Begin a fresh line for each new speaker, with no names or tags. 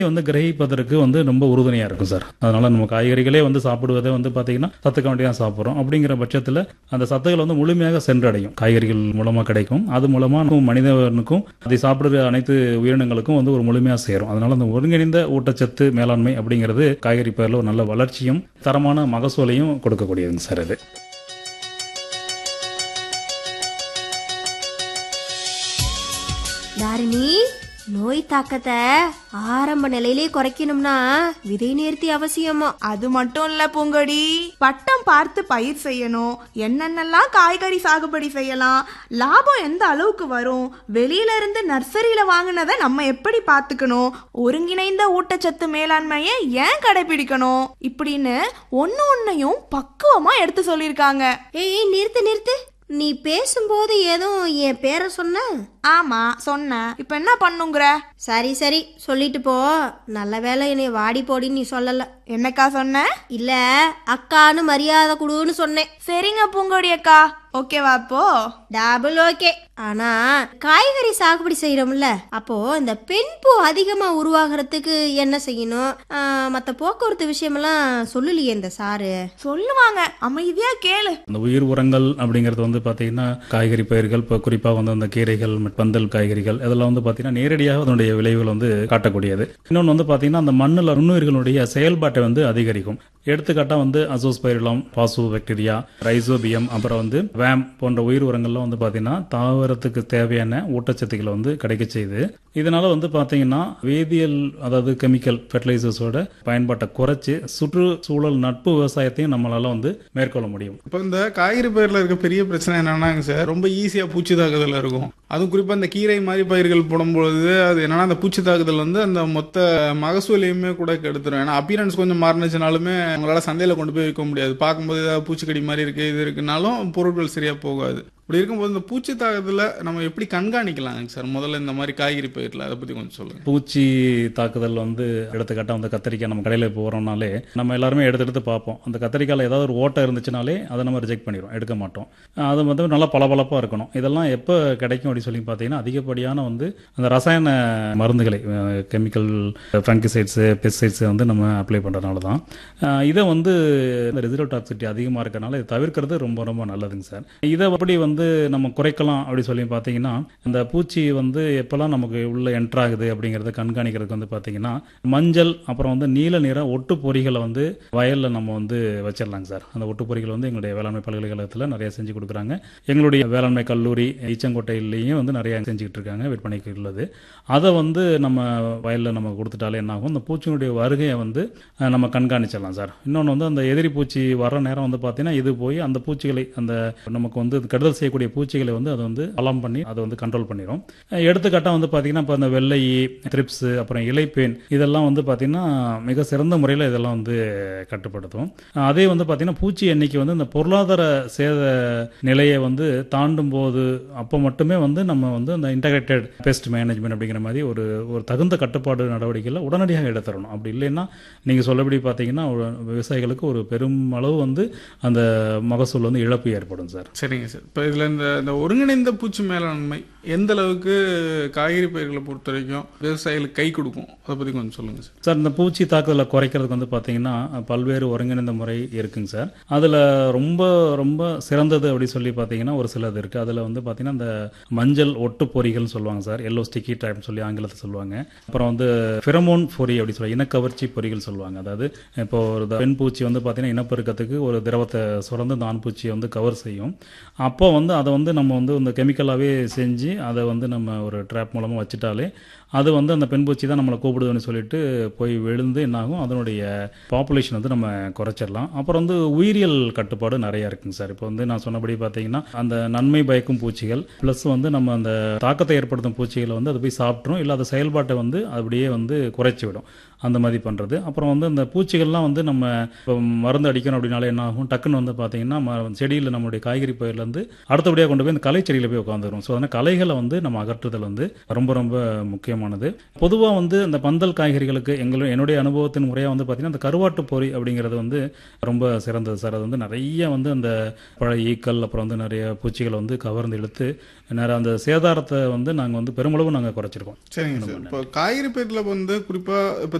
வந்து கிரகிப்பதற்கு வந்து ரொம்ப உறுதுணையாக இருக்கும் சார் அதனால நம்ம காய்கறிகளே வந்து சாப்பிடுவதே வந்து பார்த்தீங்கன்னா சத்துக்க வேண்டி தான் சாப்பிட்றோம் அப்படிங்கிற பட்சத்தில் அந்த சத்துக்கள் வந்து முழுமையாக சென்றடையும் காய்கறிகள் மூலமாக கிடைக்கும் அது மூலமாக மனிதனுக்கும் அதை சாப்பிடுற அனைத்து உயிரினங்களுக்கும் வந்து ஒரு முழுமையாக சேரும் அதனால அந்த ஒருங்கிணைந்த ஊட்டச்சத்து மேலாண்மை அப்படிங்கிறது காய்கறி பயிரில் ஒரு நல்ல வளர்ச்சியும் தரமான மகசூலையும் கொடுக்கக்கூடியதுங்க சார் இது
தாரிணி நோய் தாக்கத்தை ஆரம்ப நிலையிலே குறைக்கணும்னா விதை நேர்த்தி அவசியமா
அது மட்டும் இல்ல பூங்கொடி பட்டம் பார்த்து பயிர் செய்யணும் என்னென்னலாம் காய்கறி சாகுபடி செய்யலாம் லாபம் எந்த அளவுக்கு வரும் வெளியில இருந்து நர்சரியில வாங்கினதை நம்ம எப்படி பார்த்துக்கணும் ஒருங்கிணைந்த ஊட்டச்சத்து மேலாண்மையை ஏன் கடைபிடிக்கணும் இப்படின்னு ஒன்னு ஒன்னையும் பக்குவமா எடுத்து சொல்லியிருக்காங்க
ஏய் நிறுத்து நிறுத்து நீ பேசும்போது ஏதோ என் பேரை சொன்ன
ஆமா சொன்னேன் இப்ப என்ன பண்ணுங்கிற
சரி சரி சொல்லிட்டு போ நல்ல வேளை என்னை வாடி போடின்னு நீ சொல்லல
என்னக்கா சொன்ன
இல்ல அக்கான்னு மரியாதை கொடுன்னு சொன்னேன்
சரிங்க பூங்கொடி அக்கா ஓகேவா அப்போ
டபுள் ஓகே ஆனா காய்கறி சாகுபடி செய்யறோம்ல அப்போ இந்த பெண் பூ அதிகமா உருவாகிறதுக்கு என்ன செய்யணும் ஆ, மத்த போக்குவரத்து விஷயமெல்லாம் சொல்லலையே இந்த சாரு
சொல்லுவாங்க அமைதியா கேளு
அந்த உயிர் உரங்கள் அப்படிங்கிறது வந்து பார்த்தீங்கன்னா காய்கறி பயிர்கள் இப்போ குறிப்பாக வந்து அந்த கீரைகள் மற்ற பந்தல் காய்கறிகள் இதெல்லாம் வந்து பார்த்தீங்கன்னா நேரடியாக அதனுடைய விளைவுகள் வந்து காட்டக்கூடியது இன்னொன்று வந்து பார்த்தீங்கன்னா அந்த மண்ணில் நுண்ணுயிர்களுடைய செயல்பாட்டை வந்து அதிகரிக்கும் எடுத்துக்காட்டாக வந்து அசோஸ்பைரிலம் பாசு பாக்டீரியா ரைசோபியம் அப்புறம் வந்து வேம் போன்ற உயிர் உரங்கள்லாம் வந்து பார்த்தீங்கன்னா தாவரத்துக்கு தேவையான ஊட்டச்சத்துக்களை வந்து கிடைக்க செய்யுது இதனால வந்து பார்த்தீங்கன்னா வேதியியல் அதாவது கெமிக்கல் ஃபெர்டிலைசர்ஸோட பயன்பாட்டை குறைச்சி சுற்றுச்சூழல் நட்பு விவசாயத்தையும் நம்மளால வந்து மேற்கொள்ள முடியும்
இப்போ இந்த காய்கறி பயிரில் இருக்க பெரிய பிரச்சனை என்னன்னாங்க சார் ரொம்ப ஈஸியாக பூச்சி தாக்குதல் இருக்கும் அதுவும் குறிப்பாக இந்த கீரை மாதிரி பயிர்கள் போடும்பொழுது அது என்னன்னா அந்த பூச்சி தாக்குதல் வந்து அந்த மொத்த மகசூலையுமே கூட கெடுத்துரும் ஏன்னா அப்பியரன்ஸ் கொஞ்சம் மாறினுச்சுனாலுமே உங்களால் சந்தையில் கொண்டு போய் விற்க முடியாது பார்க்கும்போது ஏதாவது பூச்சிக்கடி மாதிரி இருக்கு இது இருக்குனாலும் பொருட்கள் சரியாக போகாது இப்படி இருக்கும்போது இந்த பூச்சி தாக்குதலை நம்ம எப்படி கண்காணிக்கலாங்க சார் முதல்ல இந்த மாதிரி காய்கறி பயிரில் அதை பற்றி கொஞ்சம் சொல்லுங்கள்
பூச்சி தாக்குதல் வந்து எடுத்துக்காட்டாக வந்து கத்திரிக்காய் நம்ம கடையில் போகிறோம்னாலே நம்ம எல்லாருமே எடுத்து எடுத்து பார்ப்போம் அந்த கத்திரிக்காயில் ஏதாவது ஒரு ஓட்டை இருந்துச்சுனாலே அதை நம்ம ரிஜெக்ட் பண்ணிடுவோம் எடுக்க மாட்டோம் அது வந்து நல்லா பளபளப்பாக இருக்கணும் இதெல்லாம் எப்போ கிடைக்கும் அப்படின்னு சொல்லி பார்த்தீங்கன்னா அதிகப்படியான வந்து அந்த ரசாயன மருந்துகளை கெமிக்கல் ஃபங்கி-சைட்ஸு பெஸ்டிசைட்ஸை வந்து நம்ம அப்ளை பண்ணுறதுனால தான் அஹ் இதை வந்து இந்த ரெசிடல் டாக்ஸிட்டி அதிகமாக இருக்கனால இதை தவிர்க்கிறது ரொம்ப ரொம்ப நல்லதுங்க சார் இதை எப்படி வந்து நம்ம குறைக்கலாம் அப்படி சொல்லி பார்த்தீங்கன்னா இந்த பூச்சி வந்து எப்போல்லாம் நமக்கு உள்ள என்ட்ரு ஆகுது அப்படிங்கிறத கண்காணிக்கிறதுக்கு வந்து பார்த்தீங்கன்னா மஞ்சள் அப்புறம் வந்து நீல நிற ஒட்டு பொறிகளை வந்து வயலில் நம்ம வந்து வச்சிடலாங்க சார் அந்த ஒட்டு பொறிகள் வந்து எங்களுடைய வேளாண்மை பல்கலைக்கழகத்தில் நிறைய செஞ்சு கொடுக்குறாங்க எங்களுடைய வேளாண்மை கல்லூரி ஈச்சங்கோட்டையிலையும் வந்து நிறைய செஞ்சுக்கிட்டு இருக்காங்க விற்பனைக்கு உள்ளது அதை வந்து நம்ம வயலில் நம்ம கொடுத்துட்டாலே என்ன ஆகும் அந்த பூச்சியினுடைய வருகையை வந்து அஹ், நம்ம கண்காணிச்சிடலாம் சார் இன்னொன்று வந்து அந்த எதிரி பூச்சி வர நேரம் வந்து பார்த்தீங்கன்னா இது போய் அந்த பூச்சிகளை அந்த நமக்கு வந்து கெடுதல் செய்யக்கூடிய பூச்சிகளை வந்து அதை வந்து அலாம் பண்ணி அதை வந்து கண்ட்ரோல் பண்ணிடும் அஹ், எடுத்துக்காட்டாக வந்து பார்த்தீங்கன்னா இப்போ அந்த வெள்ளை த்ரிப்ஸ் அப்புறம் இலைப்பேன் இதெல்லாம் வந்து பார்த்தீங்கன்னா மிக சிறந்த முறையில் இதெல்லாம் வந்து கட்டுப்படுத்தும் அஹ், அதே வந்து பார்த்தீங்கன்னா பூச்சி எண்ணிக்கை வந்து இந்த பொருளாதார சேத நிலையை வந்து தாண்டும் போது அப்போ மட்டுமே வந்து நம்ம வந்து அந்த இன்டகிரேட்டட் பெஸ்ட் மேனேஜ்மெண்ட் அப்படிங்கிற மாதிரி ஒரு ஒரு தகுந்த கட்டுப்பாடு நடவடிக்கையில் உடனடியாக எடுத்துடணும் அப்படி இல்லைன்னா நீங்கள் சொல்லபடி பார்த்தீங்கன்னா ஒரு விவசாயிகளுக்கு ஒரு பெரும் அளவு வந்து அந்த மகசூல் வந்து இழப்பு ஏற்படும் சார்
சரிங்க சார் இப்போ இதில் இந்த இந்த ஒருங்கிணைந்த பூச்சி மேலாண்மை எந்த அளவுக்கு காய்கறி பயிர்களை பொறுத்த வரைக்கும் விவசாயிகளுக்கு கை கொடுக்கும் அதை பற்றி கொஞ்சம் சொல்லுங்கள் சார்
சார் இந்த பூச்சி தாக்குதலை குறைக்கிறதுக்கு வந்து பார்த்தீங்கன்னா பல்வேறு ஒருங்கிணைந்த முறை இருக்குங்க சார் அதில் ரொம்ப ரொம்ப சிறந்தது அப்படி சொல்லி பார்த்தீங்கன்னா ஒரு சிலது இருக்குது அதில் வந்து பார்த்தீங்கன்னா இந்த மஞ்சள் ஒட்டு பொறிகள்னு சொல்லுவாங்க சார் எல்லோ ஸ்டிக்கி டைப்னு சொல்லி ஆங்கிலத்தில் சொல்லுவாங்க அப்புறம் வந்து ஃபிரமோன் பொறி அப்படி சொல்லி இனக்கவர்ச்சி பொறிகள் சொல்லுவாங்க அதாவது இப்போ ஒரு த- பெண் பூச்சி வந்து பார்த்தீங்கன்னா இனப்பெருக்கத்துக்கு ஒரு திரவத்தை சுரந்து இந்த ஆண் பூச்சியை வந்து கவர் செய்யும் அப்போ வந்து அதை வந்து நம்ம வந்து இந்த கெமிக்கலாகவே செஞ்சு அதை வந்து நம்ம ஒரு ட்ராப் மூலமாக வச்சுட்டாலே அது வந்து அந்த பெண் பூச்சி தான் நம்மளை கூப்பிடுதுன்னு சொல்லிட்டு போய் விழுந்து என்னாகும் அதனுடைய பாப்புலேஷன் வந்து நம்ம குறைச்சிடலாம் அப்புறம் வந்து உயிரியல் கட்டுப்பாடு நிறைய இருக்குங்க சார் இப்போ வந்து நான் சொன்னபடி பார்த்தீங்கன்னா அந்த நன்மை பயக்கும் பூச்சிகள் ப்ளஸ் வந்து நம்ம அந்த தாக்கத்தை ஏற்படுத்தும் பூச்சிகளை வந்து அது போய் சாப்பிட்ரும் இல்லை அது செயல்பாட்டை வந்து அப்படியே வந்து குறைச்சி விடும் அந்த மாதிரி பண்ணுறது அப்புறம் வந்து அந்த பூச்சிகள்லாம் வந்து நம்ம இப்போ மருந்து அடிக்கணும் அப்படின்னாலே என்ன ஆகும் டக்குன்னு வந்து பார்த்தீங்கன்னா ம- செடியில் நம்மளுடைய காய்கறி பயிர்லேருந்து அடுத்தபடியாக கொண்டு போய் இந்த களை செடியில் போய் உட்காந்துரும் ஸோ அதனால் களைகளை வந்து நம்ம அகற்றுதல் வந்து ரொம்ப ரொம்ப முக்கியமானது பொதுவாக வந்து இந்த பந்தல் காய்கறிகளுக்கு எங்களுடைய என்னுடைய அனுபவத்தின் முறையாக வந்து பார்த்தீங்கன்னா அந்த கருவாட்டு பொறி அப்படிங்கிறது வந்து ரொம்ப சிறந்தது சார் அது வந்து நிறைய வந்து அந்த பழ ஈக்கள் அப்புறம் வந்து நிறைய பூச்சிகளை வந்து கவர்ந்து இழுத்து நிறைய அந்த சேதாரத்தை வந்து நாங்கள் வந்து பெருமளவு நாங்கள் குறைச்சிருக்கோம்
சரிங்க சார் இப்போ காய்கறி பயிரில் வந்து குறிப்பாக இப்போ